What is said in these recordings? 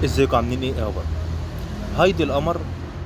ازيكم عاملين ايه يابا هايدي القمر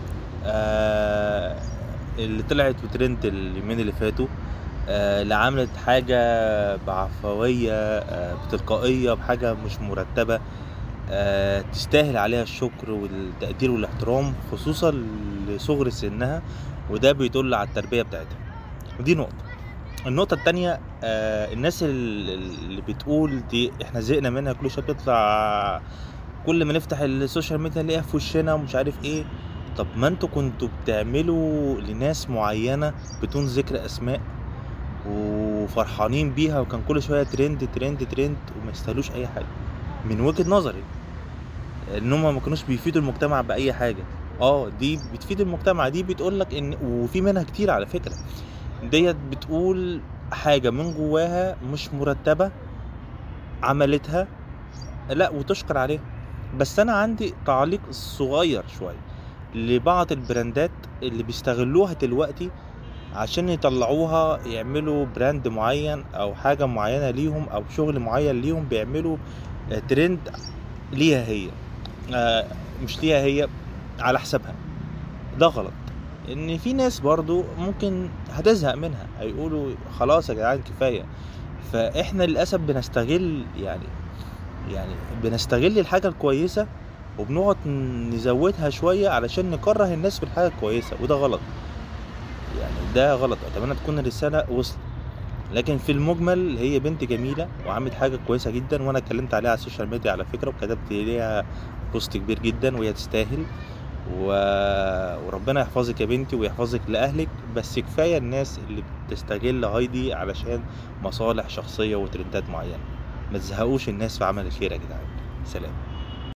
آه اللي طلعت وترند اليومين اللي فاتوا آه اللي عملت حاجة بعفوية آه بتلقائية بحاجة مش مرتبة آه تستاهل عليها الشكر والتقدير والاحترام خصوصا لصغر سنها وده بيدل على التربية بتاعتها ودي نقطة النقطة التانية آه الناس ال- اللي بتقول دي احنا زهقنا منها كل شوية بتطلع كل ما نفتح السوشيال ميديا نلاقيها في وشنا ومش عارف ايه طب ما انتوا كنتوا بتعملوا لناس معينة بدون ذكر اسماء وفرحانين بيها وكان كل شوية ترند ترند ترند وما يستاهلوش اي حاجة من وجهة نظري ان هم ما كانوش بيفيدوا المجتمع باي حاجة اه دي بتفيد المجتمع دي بتقول لك ان وفي منها كتير على فكرة ديت بتقول حاجة من جواها مش مرتبة عملتها لا وتشكر عليها بس انا عندي تعليق صغير شويه لبعض البراندات اللي بيستغلوها دلوقتي عشان يطلعوها يعملوا براند معين او حاجه معينه ليهم او شغل معين ليهم بيعملوا آه، ترند ليها هي آه، مش ليها هي على حسابها ده غلط ان في ناس برضو ممكن هتزهق منها هيقولوا خلاص يا جدعان كفايه فاحنا للاسف بنستغل يعني يعني بنستغل الحاجة الكويسة وبنقعد نزودها شوية علشان نكره الناس بالحاجة الكويسة وده غلط يعني ده غلط اتمنى تكون الرسالة وصلت لكن في المجمل هي بنت جميلة وعملت حاجة كويسة جدا وانا اتكلمت عليها على السوشيال ميديا على فكرة وكتبت ليها بوست كبير جدا وهي تستاهل و... وربنا يحفظك يا بنتي ويحفظك لأهلك بس كفاية الناس اللي بتستغل هايدي علشان مصالح شخصية وترندات معينة ما تزهقوش الناس في عمل الخير يا جدعان سلام